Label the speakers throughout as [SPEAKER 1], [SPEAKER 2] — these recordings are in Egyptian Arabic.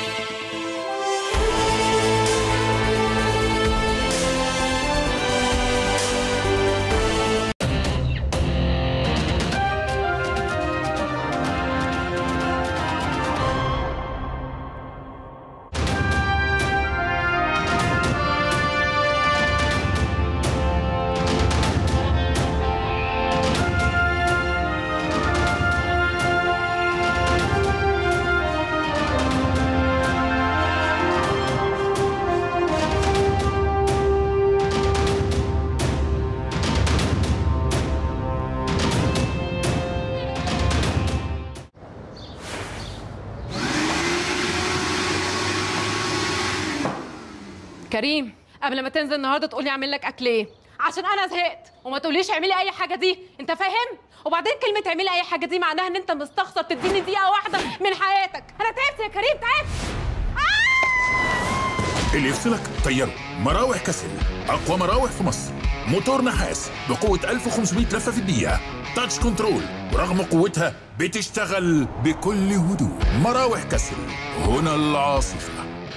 [SPEAKER 1] كريم قبل ما تنزل النهارده تقولي اعمل لك اكل ايه عشان انا زهقت وما تقوليش اعملي اي حاجه دي انت فاهم وبعدين كلمه اعملي اي حاجه دي معناها ان انت مستخسر تديني دقيقه واحده من حياتك انا تعبت يا كريم تعبت
[SPEAKER 2] اللي يفصلك طيره مراوح كاسل اقوى مراوح في مصر موتور نحاس بقوه 1500 لفه في الدقيقه تاتش كنترول ورغم قوتها بتشتغل بكل هدوء مراوح كاسل هنا العاصفه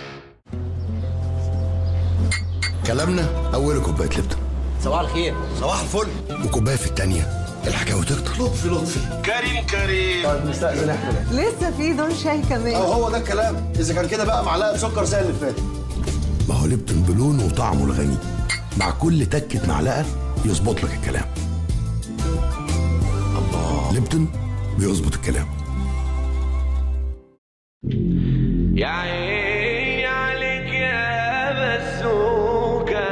[SPEAKER 3] كلامنا أول كوباية لبن
[SPEAKER 4] صباح الخير
[SPEAKER 3] صباح الفل وكوباية في التانية الحكاوي تكتر
[SPEAKER 4] لطفي لطفي
[SPEAKER 5] كريم كريم
[SPEAKER 4] طيب نستأذن احنا
[SPEAKER 6] لسه في دون شاي كمان
[SPEAKER 4] أو هو ده الكلام إذا كان كده بقى معلقة سكر زي اللي فات
[SPEAKER 3] ما هو لبن بلونه وطعمه الغني مع كل تكة معلقة يظبط لك الكلام الله لبن بيظبط الكلام
[SPEAKER 5] يا عيني عليك يا بسوكة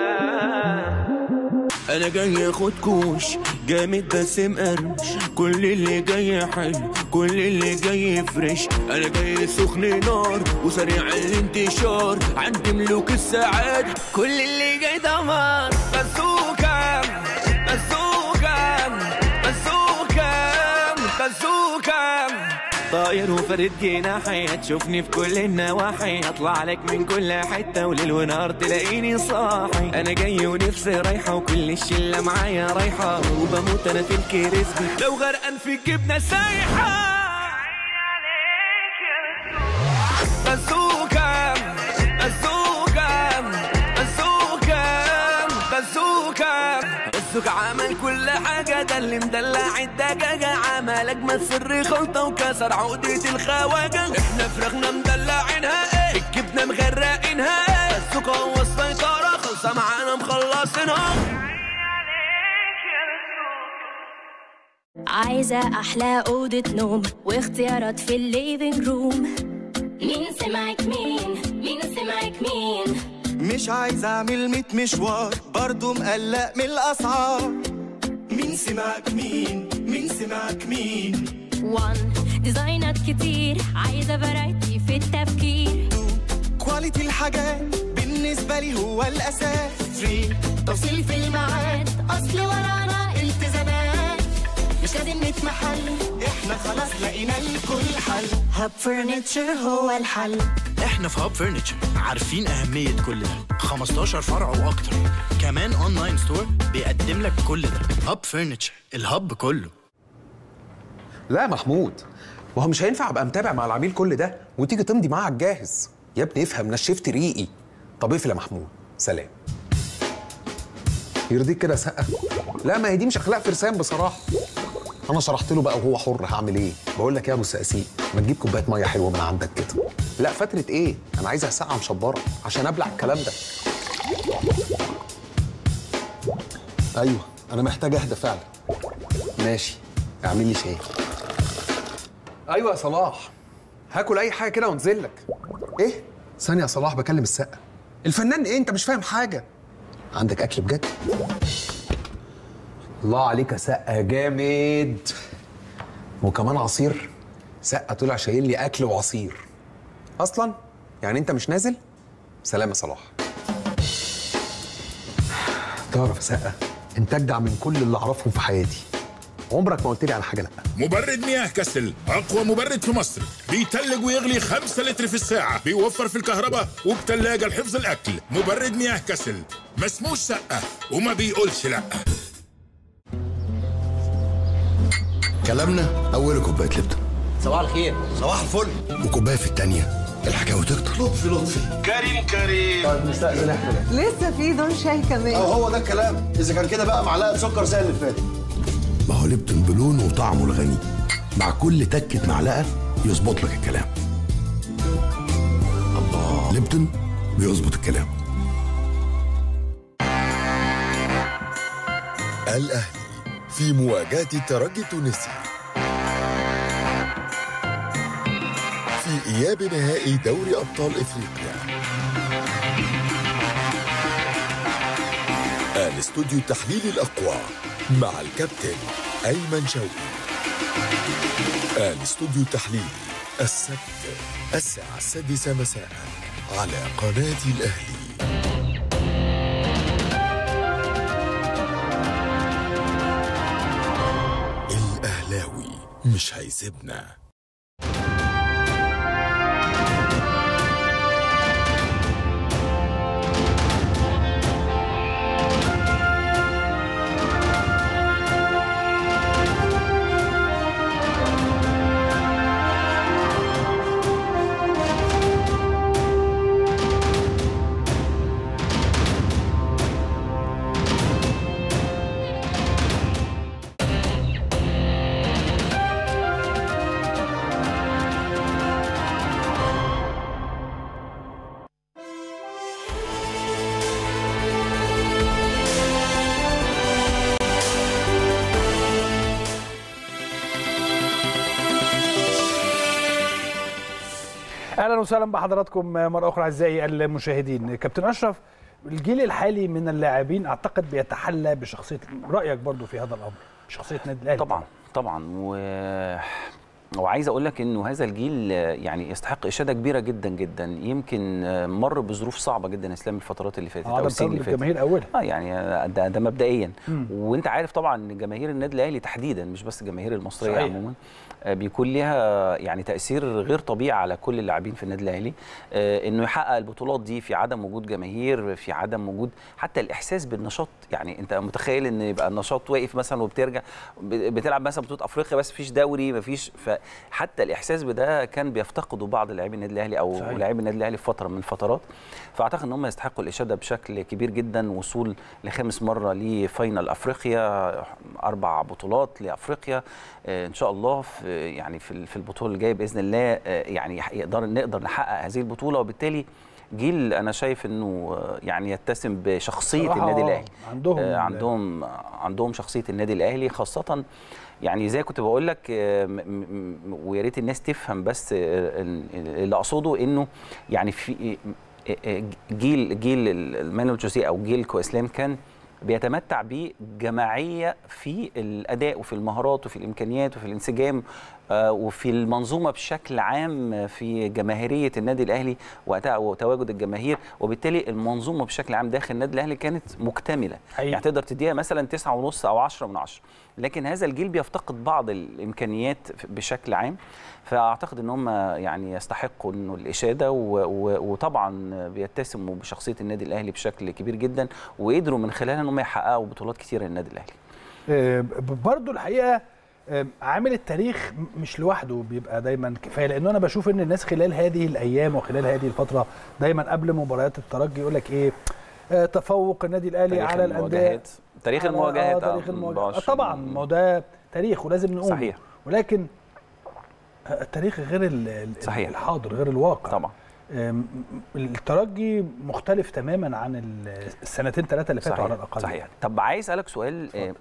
[SPEAKER 7] انا جاي اخد كوش جامد بس مقرمش كل اللي جاي حلو كل اللي جاي فريش انا جاي سخن نار وسريع الانتشار عندي ملوك السعادة كل اللي جاي دمار بازوكا بازوكا بازوكا بازوكا طاير وفرد جناحي هتشوفني في كل النواحي هطلع لك من كل حتة وليل ونهار تلاقيني صاحي انا جاي ونفسي رايحة وكل الشلة معايا رايحة وبموت انا في الكريسبي لو غرقان في الجبنة سايحة بازوكا بازوكا بازوكا بازوكا بازوكا عمل كل حاجة ده اللي مدلع الدجاجة عمل أجمل سر خلطة وكسر عقدة الخواجة احنا فراخنا مدلعينها ايه الجبنة مغرقينها ايه بازوكا هو السيطرة خلصة معانا مخلصينها
[SPEAKER 8] عايزة أحلى أوضة نوم واختيارات في الليفينج روم مين سمعك مين مين سمعك مين
[SPEAKER 7] مش عايز اعمل ميت مشوار برضو مقلق من الاسعار مين سمعك مين مين سمعك مين
[SPEAKER 8] وان ديزاينات كتير عايزة فرايتي في التفكير
[SPEAKER 7] كواليتي الحاجات بالنسبة لي هو الأساس 3
[SPEAKER 8] تفصيل في الميعاد أصل ورانا التزامات مش لازم نتمحل
[SPEAKER 7] احنا خلاص لقينا الكل حل
[SPEAKER 8] هاب فرنتشر هو الحل
[SPEAKER 9] احنا في هاب فرنتشر عارفين اهميه كل ده 15 فرع واكتر كمان اونلاين ستور بيقدم لك كل ده هاب فرنتشر الهب كله
[SPEAKER 10] لا محمود ما هو مش هينفع ابقى متابع مع العميل كل ده وتيجي تمضي معاه على الجاهز يا ابني افهم نشفت ريقي طب اقفل يا محمود سلام يرضيك كده سقه لا ما هي دي مش اخلاق فرسان بصراحه انا شرحت له بقى وهو حر هعمل ايه بقول لك يا ابو السقاسيق ما تجيب كوبايه ميه حلوه من عندك كده لا فتره ايه انا عايزها ساقعه مشبره عشان ابلع الكلام ده ايوه انا محتاج اهدى فعلا ماشي اعمل لي شاي ايوه يا صلاح هاكل اي حاجه كده وانزل لك ايه ثانيه يا صلاح بكلم السقه الفنان ايه انت مش فاهم حاجه عندك اكل بجد الله عليك يا سقه جامد وكمان عصير سقه طلع شايل لي اكل وعصير اصلا يعني انت مش نازل سلام يا صلاح تعرف يا سقه انت اجدع من كل اللي اعرفهم في حياتي عمرك ما قلت لي على حاجه لا
[SPEAKER 2] مبرد مياه كاسل اقوى مبرد في مصر بيتلج ويغلي 5 لتر في الساعه بيوفر في الكهرباء وبتلاجه لحفظ الاكل مبرد مياه كاسل ما اسموش سقه وما بيقولش لا
[SPEAKER 3] كلامنا أول كوباية لبن
[SPEAKER 4] صباح الخير
[SPEAKER 5] صباح الفل
[SPEAKER 3] وكوباية في التانية الحكاوي تكتر
[SPEAKER 4] لطفي لطفي
[SPEAKER 5] كريم كريم
[SPEAKER 4] طيب نستأذن احنا بقى.
[SPEAKER 6] لسه في دون شاي كمان
[SPEAKER 4] اه هو ده الكلام اذا كان كده بقى معلقه سكر زي اللي فات
[SPEAKER 3] ما هو ليبتون بلونه وطعمه الغني مع كل تكة معلقة يظبط لك الكلام الله ليبتون بيظبط الكلام
[SPEAKER 11] الأهلي في مواجهة الترجي التونسي في إياب نهائي دوري أبطال إفريقيا الاستوديو التحليلي الأقوى مع الكابتن أيمن شوقي الاستوديو التحليلي السبت الساعة السادسة مساء على قناة الأهلي الأهلاوي مش هيسيبنا
[SPEAKER 12] اهلا وسهلا بحضراتكم مره اخرى اعزائي المشاهدين كابتن اشرف الجيل الحالي من اللاعبين اعتقد بيتحلى بشخصيه رايك برضو في هذا الامر بشخصيه نادي الاهلي
[SPEAKER 13] طبعا طبعا و... وعايز اقول لك انه هذا الجيل يعني يستحق اشاده كبيره جدا جدا يمكن مر بظروف صعبه جدا اسلام الفترات اللي فاتت
[SPEAKER 12] اه ده
[SPEAKER 13] السنين اللي فاتت
[SPEAKER 12] الجماهير اولها
[SPEAKER 13] اه يعني ده, ده مبدئيا
[SPEAKER 12] مم.
[SPEAKER 13] وانت عارف طبعا ان جماهير النادي الاهلي تحديدا مش بس الجماهير المصريه
[SPEAKER 12] صحيح.
[SPEAKER 13] عموما آه، بيكون ليها يعني تاثير غير طبيعي على كل اللاعبين في النادي الاهلي آه، انه يحقق البطولات دي في عدم وجود جماهير في عدم وجود حتى الاحساس بالنشاط يعني انت متخيل ان يبقى النشاط واقف مثلا وبترجع ب- بتلعب مثلا بطوله افريقيا بس مفيش دوري مفيش فحتى الاحساس بده كان بيفتقده بعض لاعبي النادي الاهلي او
[SPEAKER 12] صحيح.
[SPEAKER 13] لاعبي النادي الاهلي في فتره من الفترات فاعتقد ان هم يستحقوا الاشاده بشكل كبير جدا وصول لخامس مره لفاينل افريقيا اربع بطولات لافريقيا آه، ان شاء الله في يعني في في البطوله الجايه باذن الله آه، يعني يقدر نقدر نحقق هذه البطوله وبالتالي جيل انا شايف انه آه، يعني يتسم بشخصيه
[SPEAKER 12] صراحة
[SPEAKER 13] النادي
[SPEAKER 12] آه،
[SPEAKER 13] الاهلي
[SPEAKER 12] عندهم
[SPEAKER 13] آه،
[SPEAKER 12] ال-
[SPEAKER 13] عندهم عندهم شخصيه النادي الاهلي خاصه يعني زي كنت بقول لك آه، م- م- ويا ريت الناس تفهم بس آه، ال- اللي اقصده انه يعني في آه، آه، جيل جيل المانويل جوزيه او جيل كويسلام كان بيتمتع بجماعيه في الاداء وفي المهارات وفي الامكانيات وفي الانسجام آه، وفي المنظومه بشكل عام في جماهيريه النادي الاهلي وقتها وتواجد الجماهير وبالتالي المنظومه بشكل عام داخل النادي الاهلي كانت مكتمله
[SPEAKER 12] حقيقي.
[SPEAKER 13] يعني تقدر تديها مثلا تسعة ونص او 10 من 10 لكن هذا الجيل بيفتقد بعض الامكانيات بشكل عام فاعتقد ان هم يعني يستحقوا انه الاشاده و و وطبعا بيتسموا بشخصيه النادي الاهلي بشكل كبير جدا وقدروا من خلالها ان هم يحققوا بطولات كثيره للنادي الاهلي
[SPEAKER 12] آه، ب- برضو الحقيقه آه، عامل التاريخ م- مش لوحده بيبقى دايما كفايه لانه انا بشوف ان الناس خلال هذه الايام وخلال هذه الفتره دايما قبل مباريات الترجي يقول لك ايه آه، تفوق النادي الاهلي
[SPEAKER 13] تاريخ
[SPEAKER 12] على الانديه
[SPEAKER 13] المواجهات تاريخ
[SPEAKER 12] على-
[SPEAKER 13] المواجهات
[SPEAKER 12] آه تاريخ
[SPEAKER 13] آه،
[SPEAKER 12] المواجهات آه
[SPEAKER 13] 24
[SPEAKER 12] طبعا ما هو ده تاريخ ولازم نقول
[SPEAKER 13] صحيح.
[SPEAKER 12] ولكن آه، التاريخ غير ال- ال-
[SPEAKER 13] صحيح.
[SPEAKER 12] الحاضر غير الواقع
[SPEAKER 13] طبعا
[SPEAKER 12] آم، الترجي مختلف تماما عن ال- السنتين ثلاثه اللي فاتوا
[SPEAKER 13] صحيح
[SPEAKER 12] على الاقل
[SPEAKER 13] صحيح طب عايز اسالك سؤال آه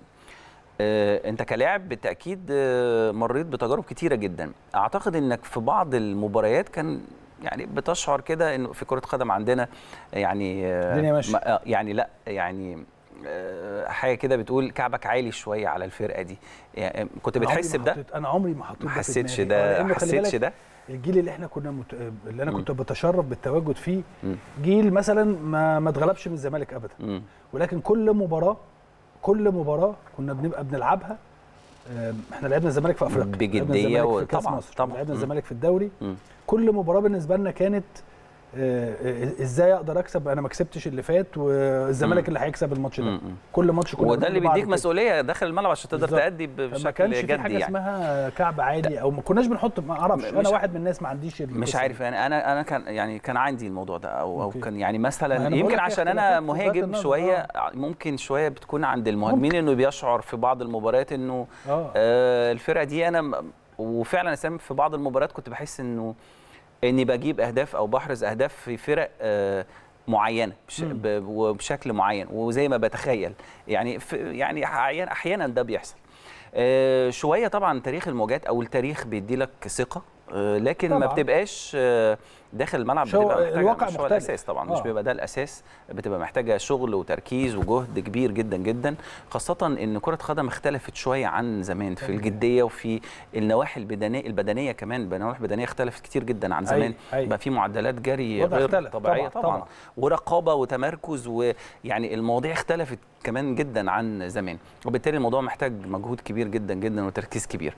[SPEAKER 13] آه انت كلاعب بالتاكيد آه مريت بتجارب كتيره جدا اعتقد انك في بعض المباريات كان يعني بتشعر كده انه في كره قدم عندنا يعني آه
[SPEAKER 12] الدنيا ماشية.
[SPEAKER 13] ما- آه، يعني لا يعني آه، حاجه كده بتقول كعبك عالي شويه على الفرقه دي يعني كنت
[SPEAKER 12] أنا عمري
[SPEAKER 13] بتحس
[SPEAKER 12] ما
[SPEAKER 13] بده
[SPEAKER 12] حطيت- انا عمري ما حطيت
[SPEAKER 13] ما
[SPEAKER 12] ده في
[SPEAKER 13] حسيتش
[SPEAKER 12] دماغي.
[SPEAKER 13] ده-
[SPEAKER 12] آه، لأنه خلي
[SPEAKER 13] حسيتش
[SPEAKER 12] بالك
[SPEAKER 13] ده؟
[SPEAKER 12] الجيل اللي احنا كنا مت... اللي انا
[SPEAKER 13] مم.
[SPEAKER 12] كنت بتشرف بالتواجد فيه
[SPEAKER 13] مم.
[SPEAKER 12] جيل مثلا ما ما اتغلبش من الزمالك ابدا
[SPEAKER 13] مم.
[SPEAKER 12] ولكن كل مباراه كل مباراه كنا بنبقى بنلعبها آم، احنا لعبنا الزمالك في افريقيا لعبنا
[SPEAKER 13] بجدية
[SPEAKER 12] الزمالك في كاس
[SPEAKER 13] طبعاً،
[SPEAKER 12] مصر
[SPEAKER 13] طبعاً.
[SPEAKER 12] لعبنا
[SPEAKER 13] مم.
[SPEAKER 12] الزمالك في الدوري
[SPEAKER 13] مم.
[SPEAKER 12] كل مباراه بالنسبه لنا كانت آه، آه، ازاي اقدر اكسب انا ما كسبتش اللي فات والزمالك
[SPEAKER 13] مم.
[SPEAKER 12] اللي هيكسب الماتش ده
[SPEAKER 13] مم.
[SPEAKER 12] كل ماتش كنا
[SPEAKER 13] وده اللي
[SPEAKER 12] بنقول لبعض
[SPEAKER 13] بيديك
[SPEAKER 12] كده.
[SPEAKER 13] مسؤوليه داخل الملعب عشان تقدر
[SPEAKER 12] بالظبط.
[SPEAKER 13] تأدي ب-
[SPEAKER 12] ما
[SPEAKER 13] بشكل
[SPEAKER 12] كانش في
[SPEAKER 13] جدي
[SPEAKER 12] حاجه
[SPEAKER 13] يعني
[SPEAKER 12] اسمها كعب عالي او ما كناش بنحط ما اعرفش
[SPEAKER 13] مش
[SPEAKER 12] انا
[SPEAKER 13] ع-
[SPEAKER 12] واحد من الناس ما عنديش
[SPEAKER 13] مش
[SPEAKER 12] القصة
[SPEAKER 13] عارف انا انا انا كان يعني كان عندي الموضوع ده او او
[SPEAKER 12] أوكي.
[SPEAKER 13] كان يعني
[SPEAKER 12] ما
[SPEAKER 13] مثلا
[SPEAKER 12] أنا بقول
[SPEAKER 13] يمكن
[SPEAKER 12] لك هي
[SPEAKER 13] عشان انا
[SPEAKER 12] اختلافات في وجهات
[SPEAKER 13] مهاجم
[SPEAKER 12] النظر،
[SPEAKER 13] شويه ممكن شويه بتكون عند المهاجمين انه بيشعر في بعض المباريات انه
[SPEAKER 12] آه.
[SPEAKER 13] آه الفرقه دي انا م- وفعلا اسام في بعض المباريات كنت بحس انه اني بجيب اهداف او بحرز اهداف في فرق آه معينه بش
[SPEAKER 12] مم.
[SPEAKER 13] ب- وبشكل معين وزي ما بتخيل يعني في يعني احيانا احيانا ده بيحصل آه، شويه طبعا تاريخ المواجهات او التاريخ بيدي لك ثقه آه، لكن ما
[SPEAKER 12] طبعاً.
[SPEAKER 13] بتبقاش آه، داخل الملعب
[SPEAKER 12] شو-
[SPEAKER 13] بتبقى محتاجه
[SPEAKER 12] الواقع
[SPEAKER 13] مش هو
[SPEAKER 12] مختلف.
[SPEAKER 13] الاساس طبعا مش
[SPEAKER 12] آه.
[SPEAKER 13] بيبقى ده الاساس بتبقى محتاجه شغل وتركيز وجهد كبير جدا جدا خاصه ان كره القدم اختلفت شويه عن زمان في الجديه وفي النواحي البدنيه البدنيه كمان النواحي البدنيه اختلفت كتير جدا عن زمان
[SPEAKER 12] أي- أي.
[SPEAKER 13] بقى في معدلات جري
[SPEAKER 12] الوضع
[SPEAKER 13] غير
[SPEAKER 12] اختلف.
[SPEAKER 13] طبيعيه
[SPEAKER 12] طبعاً،
[SPEAKER 13] طبعا,
[SPEAKER 12] طبعاً.
[SPEAKER 13] ورقابه وتمركز ويعني المواضيع اختلفت كمان جدا عن زمان وبالتالي الموضوع محتاج مجهود كبير جدا جدا وتركيز كبير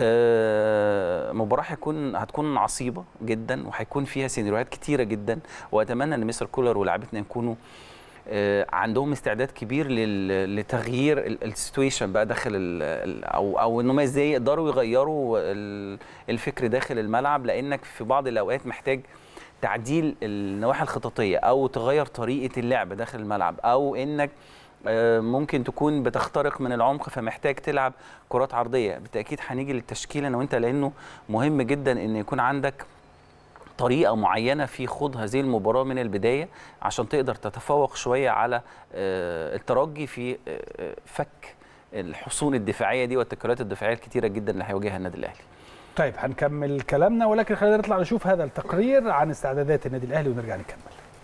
[SPEAKER 13] آه، مباراه هيكون هتكون عصيبه جدا وهيكون فيها سيناريوهات كتيره جدا واتمنى ان مستر كولر ولاعبتنا يكونوا آه، عندهم استعداد كبير لل- لتغيير السيتويشن بقى داخل ال- ال- او او ان هم ازاي يقدروا يغيروا ال- الفكر داخل الملعب لانك في بعض الاوقات محتاج تعديل النواحي الخططيه او تغير طريقه اللعب داخل الملعب او انك آه، ممكن تكون بتخترق من العمق فمحتاج تلعب كرات عرضيه بالتاكيد هنيجي للتشكيل انا وانت لانه مهم جدا ان يكون عندك طريقه معينه في خوض هذه المباراه من البدايه عشان تقدر تتفوق شويه على آه، الترجي في آه، آه، فك الحصون الدفاعيه دي والتكرارات الدفاعيه الكتيره جدا اللي هيواجهها النادي الاهلي
[SPEAKER 12] طيب هنكمل كلامنا ولكن خلينا نطلع نشوف هذا التقرير عن استعدادات النادي الاهلي ونرجع نكمل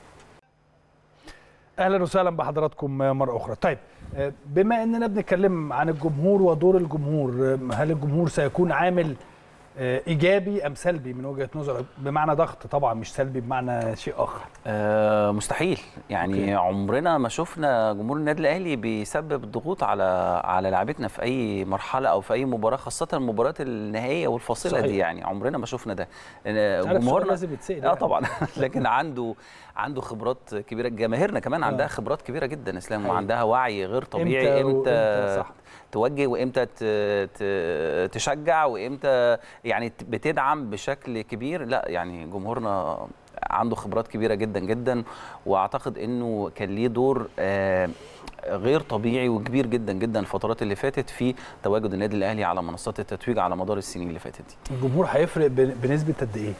[SPEAKER 12] اهلا وسهلا بحضراتكم مره اخرى طيب آه، بما اننا بنتكلم عن الجمهور ودور الجمهور آه، هل الجمهور سيكون عامل آه، ايجابي ام سلبي من وجهه نظرك بمعنى ضغط طبعا مش سلبي بمعنى شيء اخر
[SPEAKER 13] آه مستحيل يعني
[SPEAKER 12] أوكي.
[SPEAKER 13] أوكي. عمرنا ما شفنا جمهور النادي الاهلي بيسبب ضغوط على على لعبتنا في اي مرحله او في اي مباراه خاصه المباريات النهائيه والفاصله
[SPEAKER 12] صحيح.
[SPEAKER 13] دي يعني عمرنا ما شفنا ده آه،
[SPEAKER 12] عارف السؤال لازم يتسأل
[SPEAKER 13] اه
[SPEAKER 12] يعني.
[SPEAKER 13] طبعا لكن عنده عنده خبرات كبيره جماهيرنا كمان
[SPEAKER 12] آه.
[SPEAKER 13] عندها خبرات كبيره جدا اسلام
[SPEAKER 12] حقيقي.
[SPEAKER 13] وعندها وعي غير طبيعي
[SPEAKER 12] إمتى
[SPEAKER 13] امتى,
[SPEAKER 12] وإمتى، صح.
[SPEAKER 13] توجه وامتى ت- ت- تشجع وامتى يعني ت- بتدعم بشكل كبير لا يعني جمهورنا عنده خبرات كبيره جدا جدا واعتقد انه كان ليه دور آه، غير طبيعي وكبير جدا جدا الفترات اللي فاتت في تواجد النادي الاهلي على منصات التتويج على مدار السنين اللي فاتت دي
[SPEAKER 12] الجمهور هيفرق بن- بنسبه قد ايه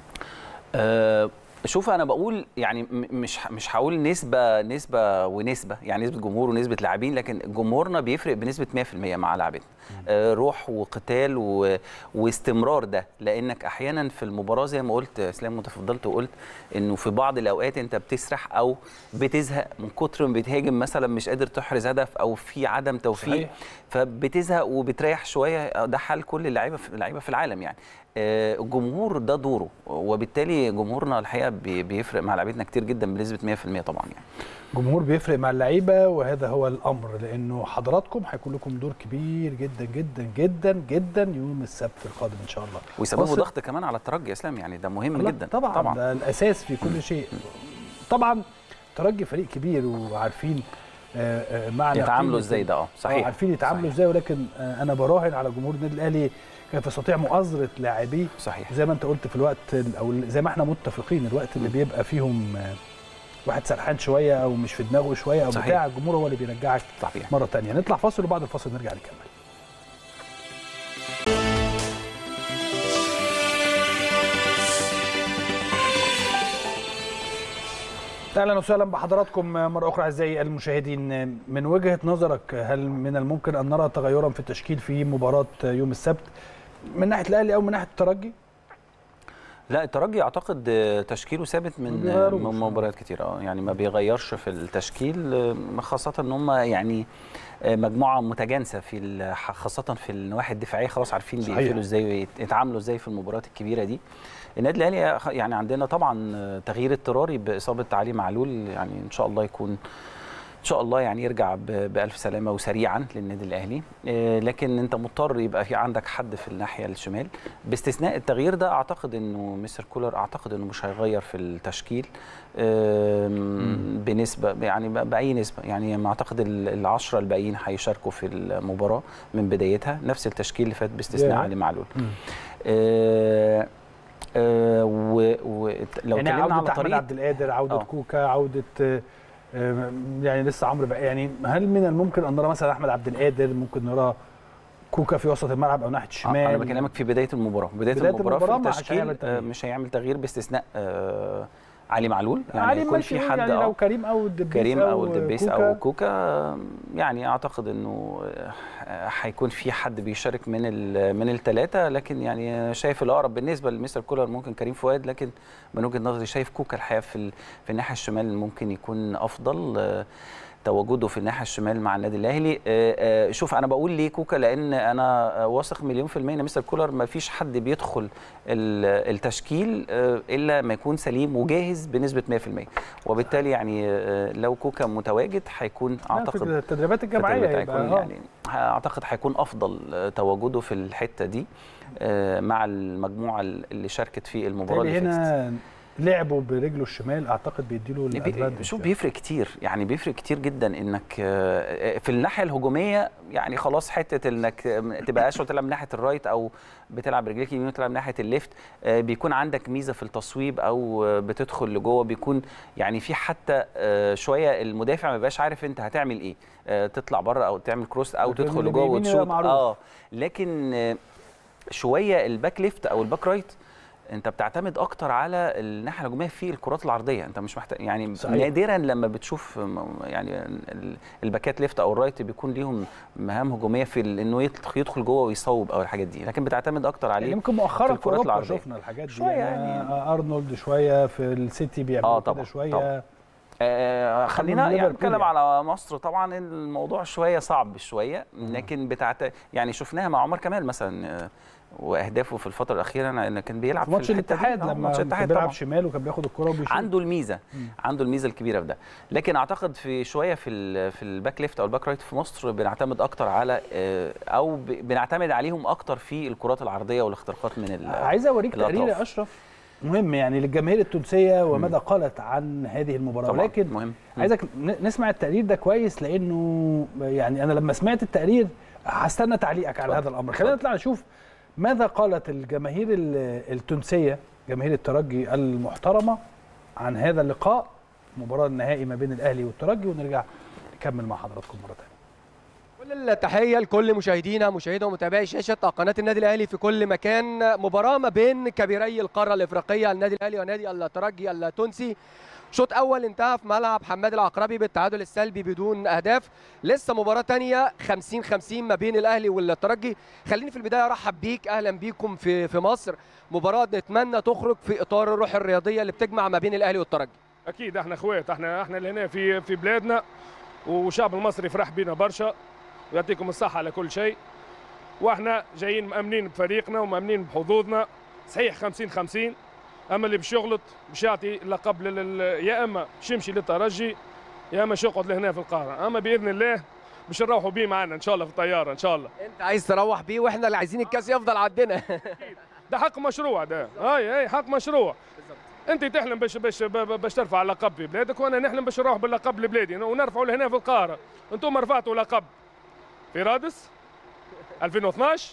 [SPEAKER 13] أه شوف انا بقول يعني م- مش ه- مش هقول نسبه نسبه ونسبه يعني نسبه جمهور ونسبه لاعبين لكن جمهورنا بيفرق بنسبه 100% مع لاعبين أه روح وقتال و... واستمرار ده لانك احيانا في المباراه زي ما قلت يا اسلام وتفضلت وقلت انه في بعض الاوقات انت بتسرح او بتزهق من كتر ما بتهاجم مثلا مش قادر تحرز هدف او في عدم توفيق
[SPEAKER 12] صحيح.
[SPEAKER 13] فبتزهق وبتريح شويه ده حال كل اللعيبه في اللعيبه في العالم يعني آه، الجمهور ده دوره وبالتالي جمهورنا الحقيقه بي- بيفرق مع لعيبتنا كتير جدا بنسبه 100% طبعا يعني
[SPEAKER 12] الجمهور بيفرق مع اللعيبه وهذا هو الامر لانه حضراتكم هيكون لكم دور كبير جدا جدا جدا جدا يوم السبت القادم ان شاء الله
[SPEAKER 13] ويسببوا
[SPEAKER 12] وصل-
[SPEAKER 13] ضغط كمان على الترجي يا اسلام يعني ده مهم
[SPEAKER 12] لا،
[SPEAKER 13] جدا
[SPEAKER 12] طبعا, طبعا ده الاساس في كل شيء طبعا ترجي فريق كبير وعارفين آه، آه، معنى
[SPEAKER 13] يتعاملوا
[SPEAKER 12] قيمة
[SPEAKER 13] ازاي
[SPEAKER 12] ال-
[SPEAKER 13] ده اه صحيح
[SPEAKER 12] عارفين يتعاملوا ازاي ولكن آه، انا براهن على جمهور النادي الاهلي كيف يستطيع مؤازره لاعبيه
[SPEAKER 13] صحيح
[SPEAKER 12] زي ما انت قلت في الوقت ال- او زي ما احنا متفقين الوقت اللي بيبقى فيهم آه، واحد سرحان شويه او مش في دماغه شويه او
[SPEAKER 13] صحيح.
[SPEAKER 12] بتاع الجمهور هو اللي بيرجعك
[SPEAKER 13] صحيح
[SPEAKER 12] مره تانية نطلع فاصل وبعد الفاصل نرجع نكمل اهلا وسهلا بحضراتكم مره اخرى اعزائي المشاهدين من وجهه نظرك هل من الممكن ان نرى تغيرا في التشكيل في مباراه يوم السبت من ناحيه الاهلي او من ناحيه الترجي
[SPEAKER 13] لا الترجي اعتقد آه، تشكيله ثابت
[SPEAKER 12] ما
[SPEAKER 13] من
[SPEAKER 12] بيغيروش.
[SPEAKER 13] من مباريات كتير اه يعني ما بيغيرش في التشكيل آه، خاصه ان هم يعني آه، مجموعه متجانسه في ال- خاصه في النواحي الدفاعيه خلاص عارفين
[SPEAKER 12] صحيح.
[SPEAKER 13] بيقفلوا ازاي ويتعاملوا ازاي في المباريات الكبيره دي النادي الاهلي يعني عندنا طبعا آه، تغيير اضطراري باصابه علي معلول يعني ان شاء الله يكون ان شاء الله يعني يرجع ب- بالف سلامه وسريعا للنادي الاهلي آه، لكن انت مضطر يبقى في عندك حد في الناحيه الشمال باستثناء التغيير ده اعتقد انه مستر كولر اعتقد انه مش هيغير في التشكيل آم، بنسبه يعني ب- باي نسبه يعني ما اعتقد ال- العشره الباقيين هيشاركوا في المباراه من بدايتها نفس التشكيل اللي فات باستثناء
[SPEAKER 12] ياه.
[SPEAKER 13] علي معلول آه، آه، و- ولو
[SPEAKER 12] يعني
[SPEAKER 13] اتكلمنا
[SPEAKER 12] عودة
[SPEAKER 13] على
[SPEAKER 12] أحمد
[SPEAKER 13] طريقه
[SPEAKER 12] عبد القادر عودة
[SPEAKER 13] آه.
[SPEAKER 12] كوكا عودة آه، آه، يعني لسه عمرو بقى يعني هل من الممكن أن نرى مثلا أحمد عبد القادر ممكن نرى كوكا في وسط الملعب أو ناحية الشمال
[SPEAKER 13] آه، انا بكلمك في بدايه المباراه بدايه,
[SPEAKER 12] بداية
[SPEAKER 13] المباراه,
[SPEAKER 12] المباراة
[SPEAKER 13] في
[SPEAKER 12] ما مش
[SPEAKER 13] التشكيل
[SPEAKER 12] هيعمل
[SPEAKER 13] آه،
[SPEAKER 12] تغيير.
[SPEAKER 13] مش هيعمل تغيير باستثناء آه علي معلول يعني
[SPEAKER 12] علي
[SPEAKER 13] يكون
[SPEAKER 12] ماشي
[SPEAKER 13] في حد
[SPEAKER 12] يعني
[SPEAKER 13] آه،
[SPEAKER 12] لو كريم أو الدبيس
[SPEAKER 13] كريم او
[SPEAKER 12] أو
[SPEAKER 13] الدبيس
[SPEAKER 12] كوكا.
[SPEAKER 13] او كوكا آه، يعني اعتقد انه آه، هيكون في حد بيشارك من ال- من الثلاثه لكن يعني شايف الاقرب بالنسبه لمستر كولر ممكن كريم فؤاد لكن من وجهه نظري شايف كوكا الحقيقه في ال- في الناحيه الشمال ممكن يكون افضل آه، تواجده في الناحيه الشمال مع النادي الاهلي آه، آه، شوف انا بقول ليه كوكا لان انا آه، واثق مليون في الميه ان مستر كولر ما فيش حد بيدخل ال- التشكيل آه، الا ما يكون سليم وجاهز بنسبه 100% وبالتالي يعني آه، لو كوكا متواجد هيكون
[SPEAKER 12] لا، في
[SPEAKER 13] اعتقد
[SPEAKER 12] التدريبات الجماعية
[SPEAKER 13] في
[SPEAKER 12] يبقى
[SPEAKER 13] هيكون
[SPEAKER 12] آه.
[SPEAKER 13] يعني اعتقد هيكون افضل آه، تواجده في الحته دي آه، مع المجموعه اللي شاركت في المباراه
[SPEAKER 12] بالتالي
[SPEAKER 13] اللي فاتت
[SPEAKER 12] هنا لعبه برجله الشمال اعتقد بيديله
[SPEAKER 13] بي-
[SPEAKER 12] الادفانتج
[SPEAKER 13] شوف بيفرق كتير يعني بيفرق كتير جدا انك آه، في الناحيه الهجوميه يعني خلاص حته انك آه، تبقى اشول تلعب من ناحيه الرايت او بتلعب رجليك اليمين وتلعب من ناحيه الليفت آه، بيكون عندك ميزه في التصويب او آه، بتدخل لجوه بيكون يعني في حتى آه، شويه المدافع ما بيبقاش عارف انت هتعمل ايه آه، تطلع بره او تعمل كروس او
[SPEAKER 12] لكن
[SPEAKER 13] تدخل
[SPEAKER 12] اللي
[SPEAKER 13] لجوه
[SPEAKER 12] بيمين يبقى
[SPEAKER 13] وتشوط
[SPEAKER 12] معروف.
[SPEAKER 13] اه لكن آه، شويه الباك ليفت او الباك رايت انت بتعتمد اكتر على الناحيه الهجوميه في الكرات العرضيه انت مش محتاج يعني
[SPEAKER 12] صحيح.
[SPEAKER 13] نادرا لما بتشوف م- يعني ال- الباكات ليفت او الرايت بيكون ليهم مهام هجوميه في ال- انه يدخ- يدخل جوه ويصوب او الحاجات دي لكن بتعتمد اكتر عليه
[SPEAKER 12] يعني يمكن مؤخرا
[SPEAKER 13] في
[SPEAKER 12] في
[SPEAKER 13] الكرات
[SPEAKER 12] اوروبا
[SPEAKER 13] العرضيه
[SPEAKER 12] شفنا الحاجات دي
[SPEAKER 13] شوية
[SPEAKER 12] يعني,
[SPEAKER 13] يعني.
[SPEAKER 12] آه، ارنولد شويه في السيتي بيعملوا
[SPEAKER 13] آه،
[SPEAKER 12] كده
[SPEAKER 13] طبعاً،
[SPEAKER 12] شويه
[SPEAKER 13] طبعاً. آه خلينا
[SPEAKER 12] من
[SPEAKER 13] يعني
[SPEAKER 12] ليفربول
[SPEAKER 13] نتكلم
[SPEAKER 12] يعني.
[SPEAKER 13] على مصر طبعا الموضوع شويه صعب شويه لكن بتاعت يعني شفناها مع عمر كمال مثلا آه، واهدافه في الفتره الاخيره انه كان بيلعب
[SPEAKER 12] في ماتش
[SPEAKER 13] الحتة دي.
[SPEAKER 12] الاتحاد
[SPEAKER 13] آه،
[SPEAKER 12] لما
[SPEAKER 13] ماتش
[SPEAKER 12] كان
[SPEAKER 13] الاتحاد
[SPEAKER 12] بيلعب
[SPEAKER 13] طبعاً.
[SPEAKER 12] شمال وكان بياخد الكره وبيشوط
[SPEAKER 13] عنده الميزه عنده الميزه الكبيره في ده لكن اعتقد في شويه في ال في الباك ليفت او الباك رايت في مصر بنعتمد اكتر على آه، او ب- بنعتمد عليهم اكتر في الكرات العرضيه والاختراقات من ال-
[SPEAKER 12] عايز اوريك
[SPEAKER 13] الأطراف.
[SPEAKER 12] تقرير يا اشرف مهم يعني للجماهير التونسيه وماذا قالت عن هذه المباراه
[SPEAKER 13] طبعاً،
[SPEAKER 12] ولكن
[SPEAKER 13] مهم. مم.
[SPEAKER 12] عايزك ن- نسمع التقرير ده كويس لانه يعني انا لما سمعت التقرير هستنى تعليقك على هذا الامر خلينا نطلع نشوف ماذا قالت الجماهير ال- التونسيه جماهير الترجي المحترمه عن هذا اللقاء مباراه النهائي ما بين الاهلي والترجي ونرجع نكمل مع حضراتكم مره ثانيه
[SPEAKER 6] كل التحيه لكل مشاهدينا مشاهدي ومتابعي شاشه قناه النادي الاهلي في كل مكان مباراه ما بين كبيري القاره الافريقيه النادي الاهلي ونادي الترجي التونسي شوط اول انتهى في ملعب حماد العقربي بالتعادل السلبي بدون اهداف لسه مباراه تانية 50 50 ما بين الاهلي والترجي خليني في البدايه ارحب بيك اهلا بيكم في في مصر مباراه نتمنى تخرج في اطار الروح الرياضيه اللي بتجمع ما بين الاهلي والترجي
[SPEAKER 14] اكيد احنا اخوات احنا احنا اللي هنا في في بلادنا والشعب المصري فرح بينا برشا ويعطيكم الصحه على كل شيء واحنا جايين مامنين بفريقنا ومامنين بحظوظنا صحيح 50 50 اما اللي باش يغلط باش يعطي اللقب لل... يا اما باش يمشي للترجي يا اما باش يقعد لهنا في القاره اما باذن الله باش نروحوا بيه معنا ان شاء الله في الطياره ان شاء الله
[SPEAKER 6] انت عايز تروح بيه واحنا اللي عايزين الكاس يفضل عندنا
[SPEAKER 14] ده حق مشروع ده هاي هاي حق مشروع انت تحلم باش باش باش ترفع لقب في بلادك وانا نحلم باش نروح باللقب لبلادي ونرفعوا لهنا في القاره انتم رفعتوا لقب في رادس 2012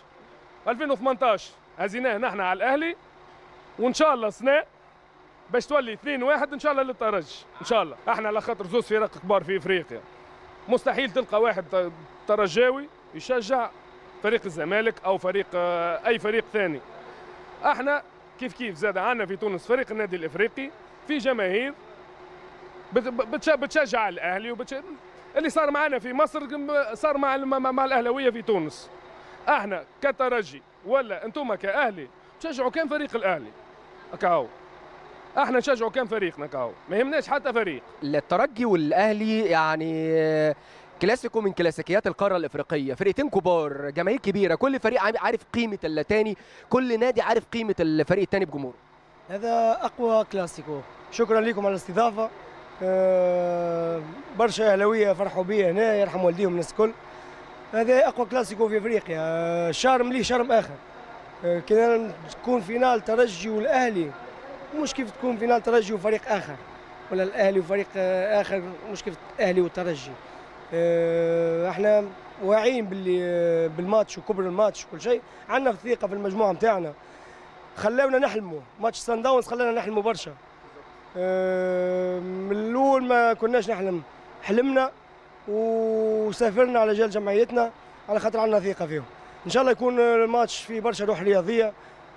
[SPEAKER 14] 2018 هزيناه نحن على الاهلي وان شاء الله سنه باش تولي 2 1 ان شاء الله للترجي ان شاء الله احنا على خاطر زوز فرق كبار في افريقيا مستحيل تلقى واحد ت- ترجاوي يشجع فريق الزمالك او فريق آه، اي فريق ثاني احنا كيف كيف زاد عندنا في تونس فريق النادي الافريقي في جماهير بت- بتش- بتشجع الاهلي وبتش... اللي صار معنا في مصر صار مع مع, مع الاهلاويه في تونس احنا كترجي ولا انتم كاهلي تشجعوا كان فريق الاهلي كاو احنا نشجعوا كان فريقنا كاو ما يهمناش حتى فريق
[SPEAKER 6] الترجي والاهلي يعني كلاسيكو من كلاسيكيات القاره الافريقيه فرقتين كبار جماهير كبيره كل فريق عارف- عارف قيمه التاني كل نادي عارف قيمه الفريق التاني بجمهوره
[SPEAKER 15] هذا اقوى كلاسيكو شكرا لكم على الاستضافه آه، برشا اهلاويه فرحوا بيا هنا يرحم والديهم الناس الكل هذا اقوى كلاسيكو في افريقيا آه، شرم ليه شرم اخر آه، كي تكون فينال ترجي والاهلي مش كيف تكون فينال ترجي وفريق اخر ولا الاهلي وفريق آه، اخر مش كيف الاهلي والترجي آه، احنا واعيين باللي آه، بالماتش وكبر الماتش وكل شيء عندنا ثقه في المجموعه نتاعنا خلاونا نحلموا ماتش سان داونز خلانا نحلموا برشا آه، من الاول ما كناش نحلم حلمنا وسافرنا على جال جمعيتنا على خاطر عندنا ثقه فيهم ان شاء الله يكون الماتش فيه برشا روح رياضيه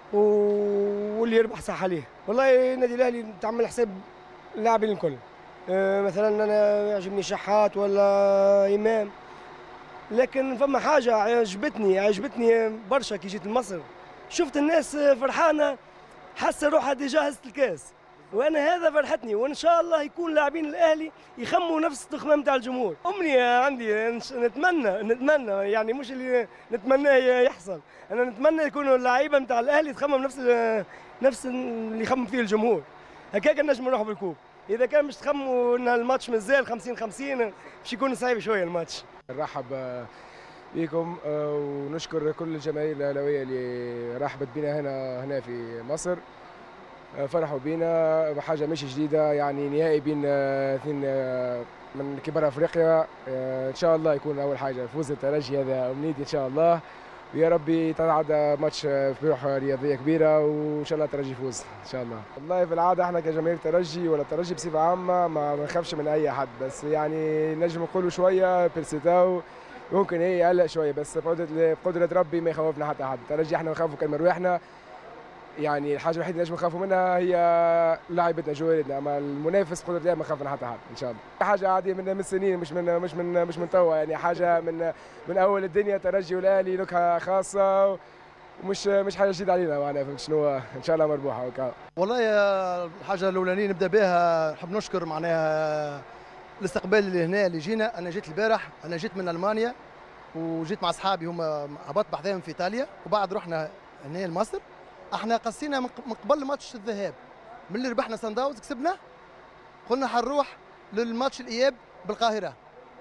[SPEAKER 15] و- واللي يربح صح عليه والله النادي الاهلي تعمل حساب اللاعبين الكل آه، مثلا انا يعجبني شحات ولا امام لكن فما حاجه عجبتني عجبتني برشا كي جيت لمصر شفت الناس فرحانه حاسه روحها ديجا هزت الكاس وانا هذا فرحتني وان شاء الله يكون لاعبين الاهلي يخموا نفس التخمام تاع الجمهور امنيه عندي نش- نتمنى نتمنى يعني مش اللي نتمناه يحصل انا نتمنى يكونوا اللعيبه نتاع الاهلي تخمم نفس ال- نفس اللي يخمم فيه الجمهور هكاك نجم نروح بالكوب اذا كان مش تخموا ان الماتش مازال 50 50 باش يكون صعيب شويه الماتش
[SPEAKER 16] نرحب آه، بكم آه، ونشكر كل الجماهير الاهلاويه اللي رحبت بنا هنا هنا في مصر آه، فرحوا بينا بحاجه مش جديده يعني نهائي بين آه، اثنين آه، من كبار افريقيا آه، ان شاء الله يكون اول حاجه فوز الترجي هذا امنيتي ان شاء الله ويا ربي تتعدى ماتش آه، بروح رياضيه كبيره وان شاء الله الترجي يفوز ان شاء الله والله في العاده احنا كجماهير ترجي ولا الترجي بصفه عامه ما بنخافش من اي حد بس يعني نجم نقولوا شويه بيرسيتاو ممكن ايه يقلق شويه بس بقدره بقدره ربي ما يخوفنا حتى حد الترجي احنا نخافوا كان من روحنا يعني الحاجه الوحيده اللي نجم نخافوا منها هي لاعبتنا جوارتنا اما المنافس بقدره الله ما خافنا حتى حد ان شاء الله حاجه عاديه من من سنين مش من مش من مش من توا يعني حاجه من من اول الدنيا ترجي والاهلي نكهه خاصه ومش مش حاجه جديده علينا معناها فهمت شنو ان شاء الله مربوحه وكا.
[SPEAKER 17] والله يا الحاجه الاولانيه نبدا بها نحب نشكر معناها الاستقبال اللي هنا اللي جينا انا جيت البارح انا جيت من المانيا وجيت مع اصحابي هما هبطت بحذاهم في ايطاليا وبعد رحنا هنا لمصر احنا قصينا من ق- من قبل ماتش الذهاب من اللي ربحنا سان داونز كسبنا قلنا حنروح للماتش الاياب بالقاهره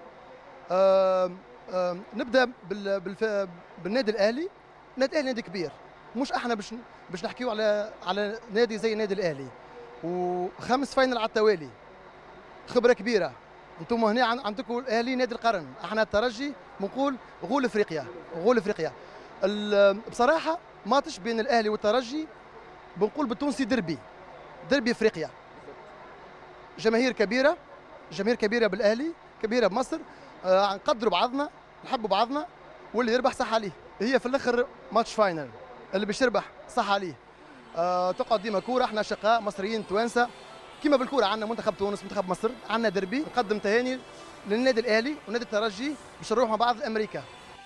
[SPEAKER 17] آم آم نبدا بال بالف... بالنادي الاهلي النادي الاهلي نادي كبير مش احنا باش باش نحكيو على على نادي زي النادي الاهلي وخمس فاينل على التوالي خبره كبيره انتم هنا عن- عندكم الاهلي نادي القرن احنا الترجي بنقول غول افريقيا غول افريقيا ال- بصراحه ماتش بين الاهلي والترجي بنقول بالتونسي دربي دربي افريقيا جماهير كبيره جماهير كبيره بالاهلي كبيره بمصر آه نقدروا بعضنا نحبوا بعضنا واللي يربح صح عليه هي في الاخر ماتش فاينل اللي باش يربح صح عليه آه تقعد ديما كوره احنا شقاء مصريين توانسه كيما بالكوره عندنا منتخب تونس منتخب مصر عندنا دربي نقدم تهاني للنادي الاهلي ونادي الترجي باش نروح مع بعض لامريكا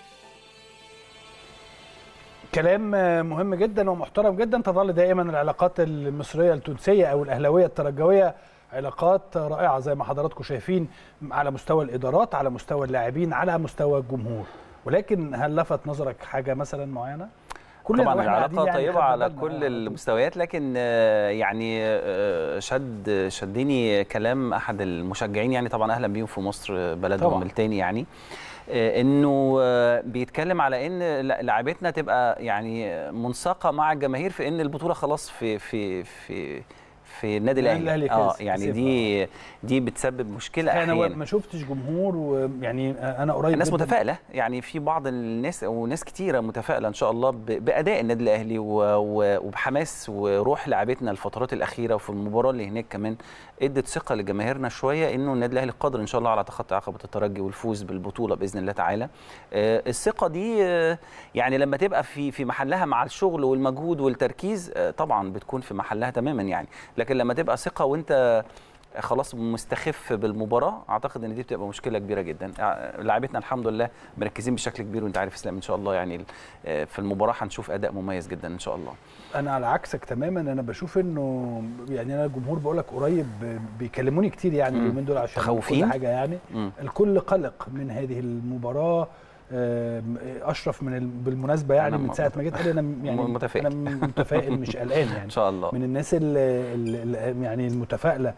[SPEAKER 12] كلام مهم جدا ومحترم جدا تظل دائما العلاقات المصريه التونسيه او الاهلاويه الترجويه علاقات رائعه زي ما حضراتكم شايفين على مستوى الادارات على مستوى اللاعبين على مستوى الجمهور ولكن هل لفت نظرك حاجه مثلا معينه كلنا
[SPEAKER 13] طبعا
[SPEAKER 12] وإحنا قاعدين
[SPEAKER 13] العلاقه
[SPEAKER 12] يعني
[SPEAKER 13] طيبه
[SPEAKER 12] خدنا
[SPEAKER 13] على
[SPEAKER 12] بالنا
[SPEAKER 13] كل المستويات لكن آه، يعني آه، شد شدني كلام احد المشجعين يعني طبعا اهلا بيهم في مصر آه، بلدهم
[SPEAKER 12] طبعاً.
[SPEAKER 13] التاني يعني آه، انه آه، بيتكلم على ان لا- لعبتنا تبقى يعني منساقه مع الجماهير في ان البطوله خلاص في في في في النادي
[SPEAKER 12] النادي
[SPEAKER 13] الاهلي
[SPEAKER 12] الأهلي
[SPEAKER 13] اه
[SPEAKER 12] كسب-
[SPEAKER 13] يعني
[SPEAKER 12] كسب،
[SPEAKER 13] دي دي بتسبب مشكله
[SPEAKER 12] انا
[SPEAKER 13] احيانا
[SPEAKER 12] ما شفتش جمهور ويعني انا قريب
[SPEAKER 13] الناس
[SPEAKER 12] جداً.
[SPEAKER 13] متفائله يعني في بعض الناس وناس كتيره متفائله ان شاء الله ب- باداء النادي الاهلي و- و- وبحماس وروح لعبتنا الفترات الاخيره وفي المباراه اللي هناك كمان ادت ثقه لجماهيرنا شويه انه النادي الاهلي قادر ان شاء الله على تخطي عقبه الترجي والفوز بالبطوله باذن الله تعالى آه، الثقه دي آه، يعني لما تبقى في في محلها مع الشغل والمجهود والتركيز آه، طبعا بتكون في محلها تماما يعني لكن لما تبقى ثقه وانت خلاص مستخف بالمباراه اعتقد ان دي بتبقى مشكله كبيره جدا ع- لاعبتنا الحمد لله مركزين بشكل كبير وانت عارف اسلام ان شاء الله يعني ال- في المباراه هنشوف اداء مميز جدا ان شاء الله
[SPEAKER 12] انا على عكسك تماما انا بشوف انه يعني انا الجمهور بقول لك قريب بيكلموني كتير يعني
[SPEAKER 13] مم.
[SPEAKER 12] اليومين دول عشان
[SPEAKER 13] متخوفين؟
[SPEAKER 12] كل حاجه يعني
[SPEAKER 13] مم.
[SPEAKER 12] الكل قلق من هذه المباراه آم، اشرف من ال- بالمناسبه يعني
[SPEAKER 13] أنا
[SPEAKER 12] من
[SPEAKER 13] م-
[SPEAKER 12] ساعه ما جيت قال لي انا يعني
[SPEAKER 13] متفائل.
[SPEAKER 12] انا متفائل مش قلقان يعني
[SPEAKER 13] ان شاء الله
[SPEAKER 12] من الناس اللي اللي يعني المتفائله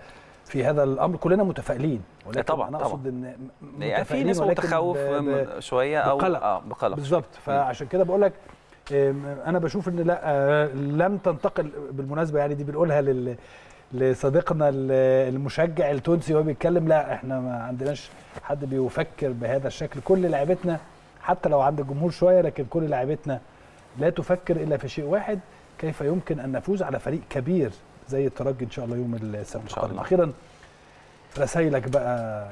[SPEAKER 12] في هذا الامر كلنا متفائلين ولكن
[SPEAKER 13] طبعاً،
[SPEAKER 12] انا
[SPEAKER 13] طبعاً.
[SPEAKER 12] اقصد ان م-
[SPEAKER 13] يعني في
[SPEAKER 12] متفائلين
[SPEAKER 13] ناس
[SPEAKER 12] ولكن
[SPEAKER 13] متخوف
[SPEAKER 12] ب- ب-
[SPEAKER 13] م- شويه او
[SPEAKER 12] بقلق.
[SPEAKER 13] اه بقلق
[SPEAKER 12] بالظبط فعشان كده بقول لك آم، انا بشوف ان لا آه، لم تنتقل بالمناسبه يعني دي بنقولها لل لصديقنا ال- المشجع التونسي وهو بيتكلم لا احنا ما عندناش حد بيفكر بهذا الشكل كل لاعبتنا حتى لو عند الجمهور شويه لكن كل لاعبتنا لا تفكر الا في شيء واحد كيف يمكن ان نفوز على فريق كبير زي الترجي ان شاء الله يوم السبت القادم اخيرا رسائلك بقى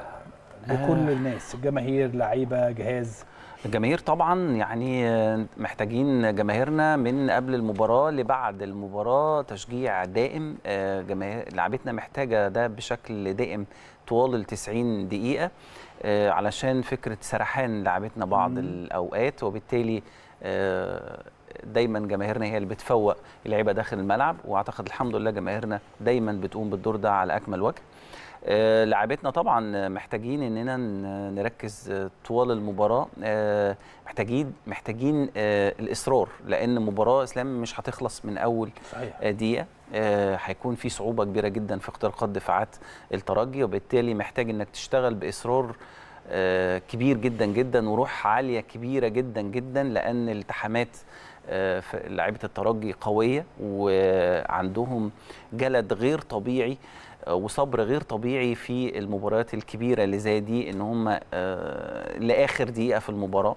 [SPEAKER 12] لكل الناس جماهير لعيبه جهاز
[SPEAKER 13] الجماهير طبعا يعني آه، محتاجين جماهيرنا من قبل المباراه لبعد المباراه تشجيع دائم آه، جماهير لعبتنا محتاجه ده بشكل دائم طوال ال 90 دقيقه آه، علشان فكره سرحان لعبتنا بعض
[SPEAKER 18] مم.
[SPEAKER 13] الاوقات وبالتالي آه، دايما جماهيرنا هي اللي بتفوق اللعيبه داخل الملعب واعتقد الحمد لله جماهيرنا دايما بتقوم بالدور ده على اكمل وجه آه، لاعبتنا طبعا محتاجين اننا ن- نركز آه، طوال المباراه آه، محتاجين محتاجين آه، الاصرار لان مباراه اسلام مش هتخلص من اول
[SPEAKER 12] صحيح.
[SPEAKER 13] آه، دقيقه آه، هيكون في صعوبه كبيره جدا في اختراقات دفاعات الترجي وبالتالي محتاج انك تشتغل باصرار آه، كبير جدا جدا وروح عاليه كبيره جدا جدا لان الالتحامات آه، في لعيبه الترجي قويه وعندهم جلد غير طبيعي آه، وصبر غير طبيعي في المباريات الكبيره اللي زي دي ان هم آه، لاخر دقيقه في المباراه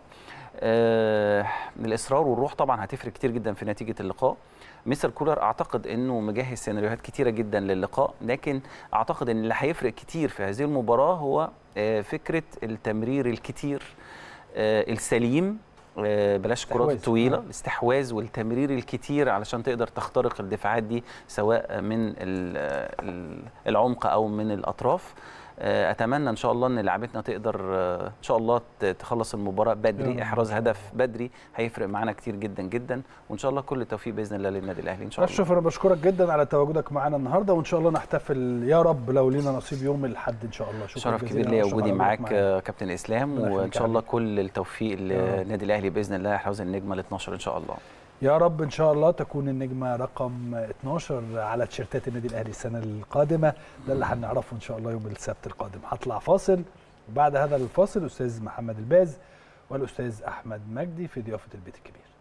[SPEAKER 13] آه، الاصرار والروح طبعا هتفرق كتير جدا في نتيجه اللقاء مستر كولر اعتقد انه مجهز سيناريوهات كتيره جدا للقاء لكن اعتقد ان اللي هيفرق كتير في هذه المباراه هو آه، فكره التمرير الكتير آه، السليم آه، بلاش الكرات
[SPEAKER 12] استحواذ.
[SPEAKER 13] الطويله
[SPEAKER 12] آه.
[SPEAKER 13] الاستحواذ والتمرير الكتير علشان تقدر تخترق الدفاعات دي سواء من ال- ال- العمق او من الاطراف آه، اتمنى ان شاء الله ان لعبتنا تقدر آه، ان شاء الله ت- تخلص المباراه
[SPEAKER 12] يا رب
[SPEAKER 13] بدري
[SPEAKER 12] إن
[SPEAKER 13] احراز
[SPEAKER 12] شاء
[SPEAKER 13] هدف بدري هيفرق معانا كتير جدا جدا وان شاء الله كل التوفيق باذن الله للنادي الاهلي ان شاء الله
[SPEAKER 12] اشرف انا بشكرك جدا على تواجدك معانا النهارده وان شاء الله نحتفل يا رب لو لينا نصيب يوم الاحد ان شاء الله شكرا
[SPEAKER 13] شرف
[SPEAKER 12] جزيلا
[SPEAKER 13] كبير ليا
[SPEAKER 12] أشرف
[SPEAKER 13] وجودي
[SPEAKER 12] على
[SPEAKER 13] معاك
[SPEAKER 12] وجودك معانا.
[SPEAKER 13] آه، كابتن اسلام
[SPEAKER 12] الله
[SPEAKER 13] وان
[SPEAKER 12] يخليك
[SPEAKER 13] شاء
[SPEAKER 12] يا
[SPEAKER 13] الله
[SPEAKER 12] حبيبي.
[SPEAKER 13] كل التوفيق للنادي الاهلي باذن الله يحرز النجمه ال 12 ان شاء الله
[SPEAKER 12] يا رب ان شاء الله تكون النجمه رقم 12 على تيشيرتات النادي الاهلي السنه القادمه ده اللي هنعرفه ان شاء الله يوم السبت القادم هطلع فاصل وبعد هذا الفاصل الاستاذ محمد الباز والاستاذ احمد مجدي في ضيافه البيت الكبير